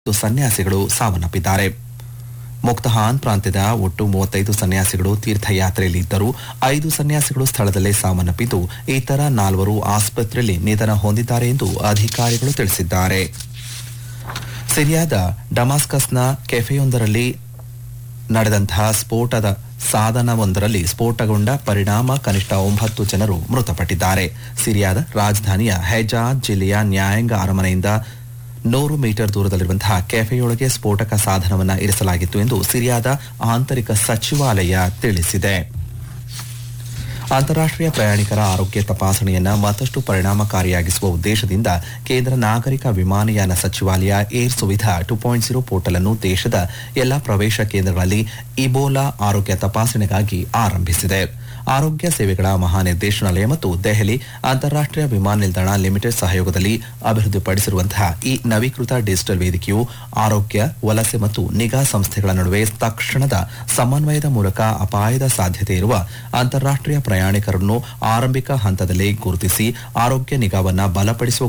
ಮತ್ತು ಸನ್ಯಾಸಿಗಳು ಸಾವನ್ನಪ್ಪಿದ್ದಾರೆ ಮುಕ್ತಹಾನ್ ಪ್ರಾಂತ್ಯದ ಒಟ್ಟು ಮೂವತ್ತೈದು ಸನ್ಯಾಸಿಗಳು ತೀರ್ಥಯಾತ್ರೆಯಲ್ಲಿ ಇದ್ದರು ಐದು ಸನ್ಯಾಸಿಗಳು ಸ್ಥಳದಲ್ಲೇ ಸಾವನ್ನಪ್ಪಿದ್ದು ಇತರ ನಾಲ್ವರು ಆಸ್ಪತ್ರೆಯಲ್ಲಿ ನಿಧನ ಹೊಂದಿದ್ದಾರೆ ಎಂದು ಅಧಿಕಾರಿಗಳು ತಿಳಿಸಿದ್ದಾರೆ ಸಿರಿಯಾದ ಡಮಾಸ್ಕಸ್ನ ಕೆಫೆಯೊಂದರಲ್ಲಿ ನಡೆದಂತಹ ಸ್ಫೋಟದ ಸಾಧನವೊಂದರಲ್ಲಿ ಸ್ಫೋಟಗೊಂಡ ಪರಿಣಾಮ ಕನಿಷ್ಠ ಒಂಬತ್ತು ಜನರು ಮೃತಪಟ್ಟಿದ್ದಾರೆ ಸಿರಿಯಾದ ರಾಜಧಾನಿಯ ಹೆಜಾಜ್ ಜಿಲ್ಲೆಯ ನ್ಯಾಯಾಂಗ ಅರಮನೆಯಿಂದ ನೂರು ಮೀಟರ್ ದೂರದಲ್ಲಿರುವಂತಹ ಕೆಫೆಯೊಳಗೆ ಸ್ಫೋಟಕ ಸಾಧನವನ್ನು ಇರಿಸಲಾಗಿತ್ತು ಎಂದು ಸಿರಿಯಾದ ಆಂತರಿಕ ಸಚಿವಾಲಯ ತಿಳಿಸಿದೆ ಅಂತಾರಾಷ್ಟೀಯ ಪ್ರಯಾಣಿಕರ ಆರೋಗ್ಯ ತಪಾಸಣೆಯನ್ನ ಮತ್ತಷ್ಟು ಪರಿಣಾಮಕಾರಿಯಾಗಿಸುವ ಉದ್ದೇಶದಿಂದ ಕೇಂದ್ರ ನಾಗರಿಕ ವಿಮಾನಯಾನ ಸಚಿವಾಲಯ air Suvidha two point zero portal ಅನ್ನು ದೇಶದ ಎಲ್ಲಾ ಪ್ರವೇಶ ಕೇಂದ್ರಗಳಲ್ಲಿ ಇಬೋಲಾ ಆರೋಗ್ಯ ತಪಾಸಣೆಗಾಗಿ ಆರಂಭಿಸಿದೆ ಆರೋಗ್ಯ ಸೇವೆಗಳ ಮಹಾನಿರ್ದೇಶನಾಲಯ ಮತ್ತು ದೆಹಲಿ ಅಂತಾರಾಷ್ಟೀಯ ವಿಮಾನ ನಿಲ್ದಾಣ ಲಿಮಿಟೆಡ್ ಸಹಯೋಗದಲ್ಲಿ ಅಭಿವೃದ್ಧಿಪಡಿಸಿರುವಂತಹ ಈ ನವೀಕೃತ ಡಿಜಿಟಲ್ ವೇದಿಕೆಯು ಆರೋಗ್ಯ ವಲಸೆ ಮತ್ತು ನಿಗಾ ಸಂಸ್ಥೆಗಳ ನಡುವೆ ತಕ್ಷಣದ ಸಮನ್ವಯದ ಮೂಲಕ ಅಪಾಯದ ಸಾಧ್ಯತೆ ಇರುವ ಅಂತಾರಾಷ್ಟೀಯ ಪ್ರಯಾಣಿಕರನ್ನು ಆರಂಭಿಕ ಹಂತದಲ್ಲಿ ಗುರುತಿಸಿ ಆರೋಗ್ಯ ನಿಗಾವನ್ನ ಬಲಪಡಿಸುವ